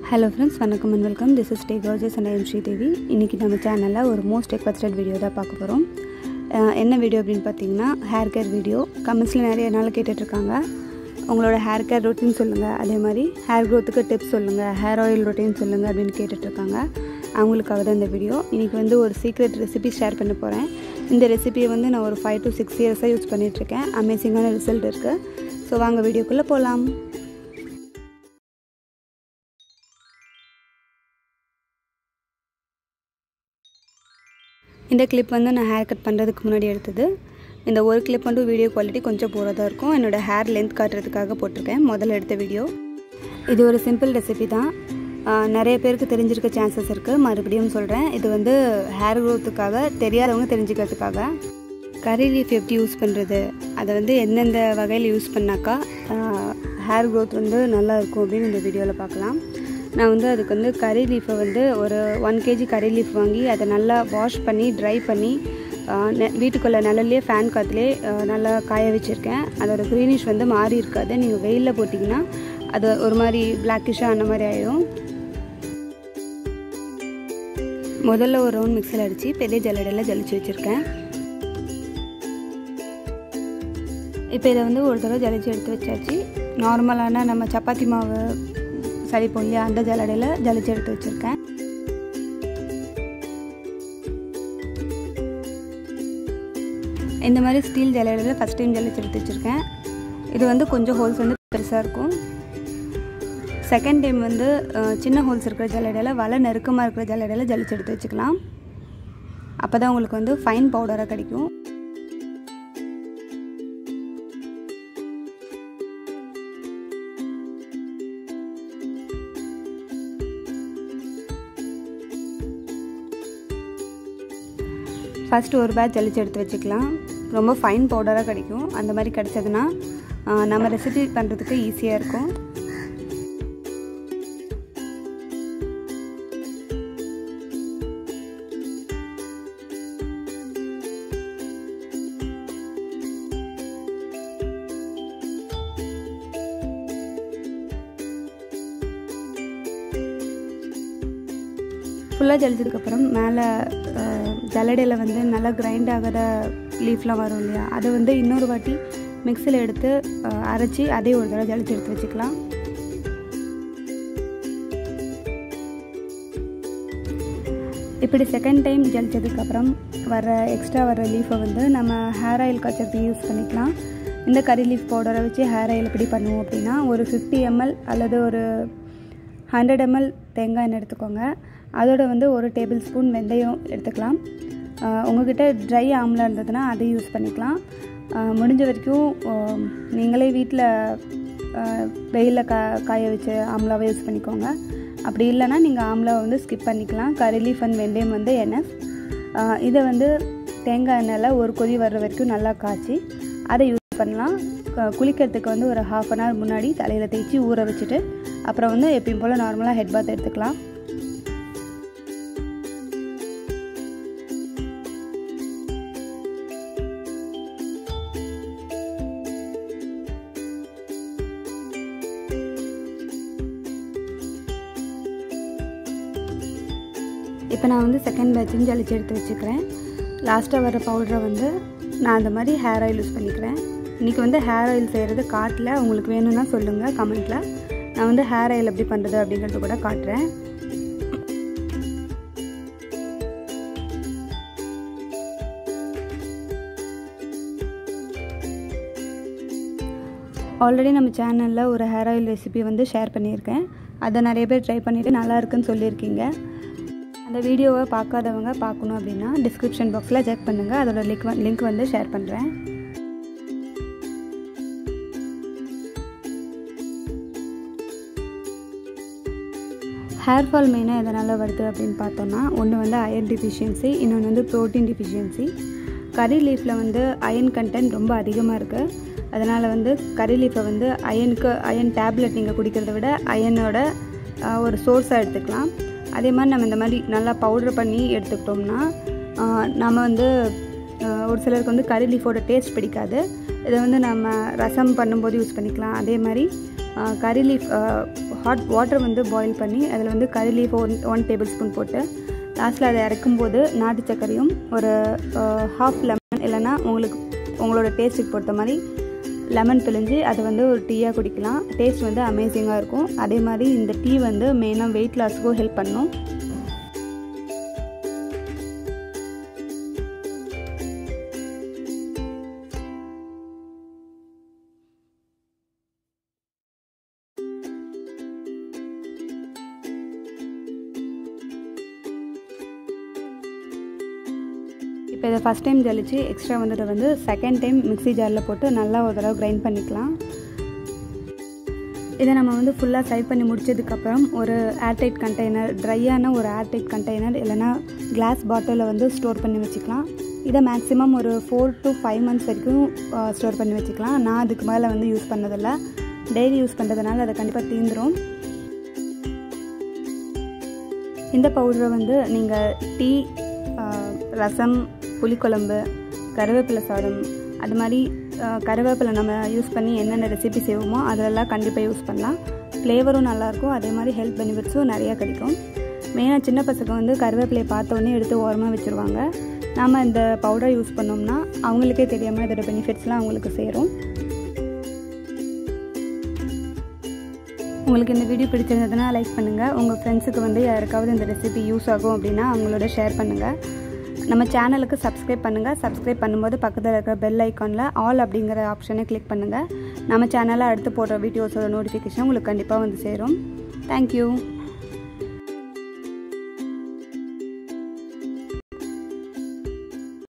hello friends வணக்கம் and welcome this is day gorgeous and I'm Sridevi இன்றைக்கி நம்ம சேனலில் ஒரு மோஸ்ட் ரெக்வஸ்டட் வீடியோ தான் பார்க்க போகிறோம் என்ன வீடியோ அப்படின்னு பார்த்தீங்கன்னா ஹேர் கேர் வீடியோ கமெண்ட்ஸில் நிறைய நாள் கேட்டுட்ருக்காங்க உங்களோட ஹேர் கேர் ரொட்டீன் சொல்லுங்கள் அதே மாதிரி ஹேர் க்ரோத்துக்கு டிப்ஸ் சொல்லுங்கள் ஹேர் ஆயில் ரொட்டீன் சொல்லுங்கள் அப்படின்னு கேட்டுட்ருக்காங்க அவங்களுக்காக தான் இந்த வீடியோ இன்றைக்கி வந்து ஒரு சீக்ரெட் ரெசிபி ஷேர் பண்ண போகிறேன் இந்த ரெசிபியை வந்து நான் ஒரு ஃபைவ் டு சிக்ஸ் இயர்ஸாக யூஸ் பண்ணிகிட்ருக்கேன் அமேசிங்கான ரிசல்ட் இருக்குது ஸோ வாங்க வீடியோக்குள்ளே போகலாம் இந்த கிளிப் வந்து நான் ஹேர் கட் பண்ணுறதுக்கு முன்னாடி எடுத்தது இந்த ஒரு கிளிப் மட்டும் வீடியோ குவாலிட்டி கொஞ்சம் போகிறதா இருக்கும் என்னோடய ஹேர் லென்த் காட்டுறதுக்காக போட்டிருக்கேன் முதல்ல எடுத்த வீடியோ இது ஒரு சிம்பிள் ரெசிபி தான் நிறைய பேருக்கு தெரிஞ்சிருக்க சான்சஸ் இருக்குது மறுபடியும் சொல்கிறேன் இது வந்து ஹேர் க்ரோத்துக்காக தெரியாதவங்க தெரிஞ்சுக்கிறதுக்காக கறி லீஃப் எப்படி யூஸ் பண்ணுறது அதை வந்து எந்தெந்த வகையில் யூஸ் பண்ணாக்கா ஹேர் க்ரோத் வந்து நல்லா இருக்கும் அப்படின்னு இந்த வீடியோவில் பார்க்கலாம் நான் வந்து அதுக்கு வந்து கறி லீஃபை வந்து ஒரு ஒன் கேஜி கறி லீஃப் வாங்கி அதை நல்லா வாஷ் பண்ணி ட்ரை பண்ணி வீட்டுக்குள்ளே நிழல்லே ஃபேன் காற்றுலேயே நல்லா காய வச்சுருக்கேன் அதோட க்ரீனிஷ் வந்து மாறி இருக்காது நீங்கள் வெயிலில் போட்டிங்கன்னா அது ஒரு மாதிரி பிளாக்கிஷாக அந்த மாதிரி ஆயிடும் முதல்ல ஒரு ரவுண்ட் மிக்சியில் அடித்து பெரிய ஜல்லடையில் ஜலிச்சு வச்சுருக்கேன் இப்போ இதை வந்து ஒரு தடவை ஜலிச்சு எடுத்து வச்சாச்சு நார்மலான நம்ம சப்பாத்தி மாவு சளிப்போம் இல்லையா அந்த ஜல்லடையில் ஜலிச்சு எடுத்து வச்சுருக்கேன் இந்த மாதிரி ஸ்டீல் ஜல்லடையில் ஃபஸ்ட் டைம் ஜலிச்சு எடுத்து வச்சுருக்கேன் இது வந்து கொஞ்சம் ஹோல்ஸ் வந்து பெருசாக இருக்கும் செகண்ட் டைம் வந்து சின்ன ஹோல்ஸ் இருக்கிற ஜல்லடையில் வலை நெருக்கமாக இருக்கிற ஜல்லடையில் ஜலிச்சு எடுத்து வச்சுக்கலாம் அப்போ தான் உங்களுக்கு வந்து ஃபைன் பவுடராக கிடைக்கும் ஃபஸ்ட்டு ஒரு பேட்ச் ஜலிச்சு எடுத்து வச்சுக்கலாம் ரொம்ப ஃபைன் பவுடராக கிடைக்கும் அந்த மாதிரி கிடச்சதுன்னா நம்ம ரெசிபி பண்ணுறதுக்கு ஈஸியாக இருக்கும் ஃபுல்லாக ஜலிச்சதுக்கப்புறம் மேலே ஜல்லடையில் வந்து நல்லா கிரைண்ட் ஆகாத லீஃப்லாம் வரும் இல்லையா அதை வந்து இன்னொரு வாட்டி மிக்சியில் எடுத்து அரைச்சி அதே ஒரு தடவை ஜலிச்சு எடுத்து வச்சுக்கலாம் இப்படி செகண்ட் டைம் ஜலிச்சதுக்கப்புறம் வர எக்ஸ்ட்ரா வர லீஃபை வந்து நம்ம ஹேர் ஆயில் காய்ச்சறதுக்கு யூஸ் பண்ணிக்கலாம் இந்த கறி லீஃப் பவுடரை வச்சு ஹேர் ஆயில் எப்படி பண்ணுவோம் அப்படின்னா ஒரு ஃபிஃப்டி எம்எல் அல்லது ஒரு ஹண்ட்ரட் எம்எல் தேங்காய் எண்ணெய் எடுத்துக்கோங்க அதோட வந்து ஒரு டேபிள் ஸ்பூன் வெந்தயம் எடுத்துக்கலாம் உங்கள்கிட்ட ட்ரை ஆம்லா இருந்ததுன்னா அதை யூஸ் பண்ணிக்கலாம் முடிஞ்ச வரைக்கும் நீங்களே வீட்டில் வெயிலில் கா காய வச்சு ஆம்லாவை யூஸ் பண்ணிக்கோங்க அப்படி இல்லைன்னா நீங்கள் ஆம்லாவை வந்து ஸ்கிப் பண்ணிக்கலாம் கறி லீஃப் அண்ட் வெந்தயம் வந்து என்எஃப் இதை வந்து தேங்காய் எண்ணெயில் ஒரு கொதி வர்ற வரைக்கும் நல்லா காய்ச்சி அதை யூஸ் பண்ணலாம் குளிக்கிறதுக்கு வந்து ஒரு ஹாஃப் அன் ஹவர் முன்னாடி தலையில் தேய்ச்சி ஊற வச்சுட்டு அப்புறம் வந்து எப்பயும் போல் நார்மலாக ஹெட் பாத் எடுத்துக்கலாம் இப்போ நான் வந்து செகண்ட் பேட்சும் ஜலிச்சு எடுத்து வச்சுக்கிறேன் லாஸ்ட்டாக வர பவுடரை வந்து நான் அந்த மாதிரி ஹேர் ஆயில் யூஸ் பண்ணிக்கிறேன் இன்றைக்கி வந்து ஹேர் ஆயில் செய்கிறது காட்டில் உங்களுக்கு வேணும்னா சொல்லுங்கள் கமெண்ட்டில் நான் வந்து ஹேர் ஆயில் எப்படி பண்ணுறது அப்படிங்கிறது கூட காட்டுறேன் ஆல்ரெடி நம்ம சேனலில் ஒரு ஹேர் ஆயில் ரெசிபி வந்து ஷேர் பண்ணியிருக்கேன் அதை நிறைய பேர் ட்ரை பண்ணிவிட்டு நல்லா இருக்குன்னு சொல்லியிருக்கீங்க அந்த வீடியோவை பார்க்காதவங்க பார்க்கணும் அப்படின்னா டிஸ்கிரிப்ஷன் பாக்ஸில் செக் பண்ணுங்கள் அதோட லிங்க் லிங்க் வந்து ஷேர் பண்ணுறேன் ஹேர் ஃபால் மெயினாக எதனால் வருது அப்படின்னு பார்த்தோன்னா ஒன்று வந்து அயன் டிஃபிஷியன்சி இன்னொன்று வந்து ப்ரோட்டீன் டிஃபிஷியன்சி கறி லீஃபில் வந்து அயன் கண்டென்ட் ரொம்ப அதிகமாக இருக்குது அதனால் வந்து கறி லீஃபை வந்து அயனுக்கு அயன் டேப்லெட் நீங்கள் குடிக்கிறத விட அயனோட ஒரு சோர்ஸாக எடுத்துக்கலாம் அதே மாதிரி நம்ம இந்த மாதிரி நல்லா பவுட்ரு பண்ணி எடுத்துக்கிட்டோம்னா நம்ம வந்து ஒரு சிலருக்கு வந்து கறி லீஃபோட டேஸ்ட் பிடிக்காது இதை வந்து நம்ம ரசம் பண்ணும்போது யூஸ் பண்ணிக்கலாம் அதே மாதிரி கறி லீஃப் ஹாட் வாட்டர் வந்து பாயில் பண்ணி அதில் வந்து curry leaf one one tablespoon போட்டு லாஸ்ட்டில் அதை இறக்கும்போது நாட்டு சர்க்கரையும் ஒரு ஹாஃப் லெமன் இல்லைன்னா உங்களுக்கு உங்களோட டேஸ்ட்டுக்கு பொறுத்த மாதிரி லெமன் பிழிஞ்சு அதை வந்து ஒரு டீயாக குடிக்கலாம் டேஸ்ட் வந்து அமேசிங்காக இருக்கும் அதே மாதிரி இந்த டீ வந்து மெயினாக வெயிட் லாஸுக்கும் ஹெல்ப் பண்ணும் இப்போ இதை ஃபஸ்ட் டைம் ஜலிச்சு எக்ஸ்ட்ரா வந்ததை வந்து செகண்ட் டைம் மிக்ஸி ஜாரில் போட்டு நல்லா ஒரு தடவை கிரைண்ட் பண்ணிக்கலாம் இதை நம்ம வந்து ஃபுல்லாக சைவ் பண்ணி முடிச்சதுக்கப்புறம் ஒரு ஏர்டைட் கண்டெய்னர் ட்ரையான ஒரு ஏர்டைட் கண்டெய்னர் இல்லைனா கிளாஸ் பாட்டிலில் வந்து ஸ்டோர் பண்ணி வச்சுக்கலாம் இதை மேக்ஸிமம் ஒரு ஃபோர் டு ஃபைவ் மந்த்ஸ் வரைக்கும் ஸ்டோர் பண்ணி வச்சுக்கலாம் நான் அதுக்கு மேலே வந்து யூஸ் பண்ணதில்லை டெய்லி யூஸ் பண்ணுறதுனால அதை கண்டிப்பாக தீந்துடும் இந்த பவுடரை வந்து நீங்கள் டீ ரசம் புளிக்குழம்பு கருவேப்பிலை சாதம் அது மாதிரி கருவேப்பிலை நம்ம யூஸ் பண்ணி என்னென்ன ரெசிபி செய்வோமோ அதெல்லாம் கண்டிப்பாக யூஸ் பண்ணலாம் ஃப்ளேவரும் நல்லாயிருக்கும் அதே மாதிரி ஹெல்த் பெனிஃபிட்ஸும் நிறையா கிடைக்கும் மெயினாக சின்ன பசங்க வந்து கருவேப்பிலையை பார்த்தோன்னே எடுத்து ஓரமாக வச்சுருவாங்க நாம் இந்த பவுடர் யூஸ் பண்ணோம்னா அவங்களுக்கே தெரியாமல் இதோட பெனிஃபிட்ஸ்லாம் அவங்களுக்கு சேரும் உங்களுக்கு இந்த வீடியோ பிடிச்சிருந்ததுன்னா லைக் பண்ணுங்கள் உங்கள் ஃப்ரெண்ட்ஸுக்கு வந்து யாருக்காவது இந்த ரெசிபி யூஸ் ஆகும் அப்படின்னா அவங்களோட ஷேர் பண்ணுங்கள் நம்ம சேனலுக்கு சப்ஸ்கிரைப் பண்ணுங்கள் சப்ஸ்கிரைப் பண்ணும்போது பக்கத்தில் இருக்கிற பெல் ஐக்கானில் ஆல் அப்படிங்கிற ஆப்ஷனை கிளிக் பண்ணுங்கள் நம்ம சேனலில் அடுத்து போடுற வீடியோஸோட நோட்டிஃபிகேஷன் உங்களுக்கு கண்டிப்பாக வந்து சேரும் தேங்க்யூ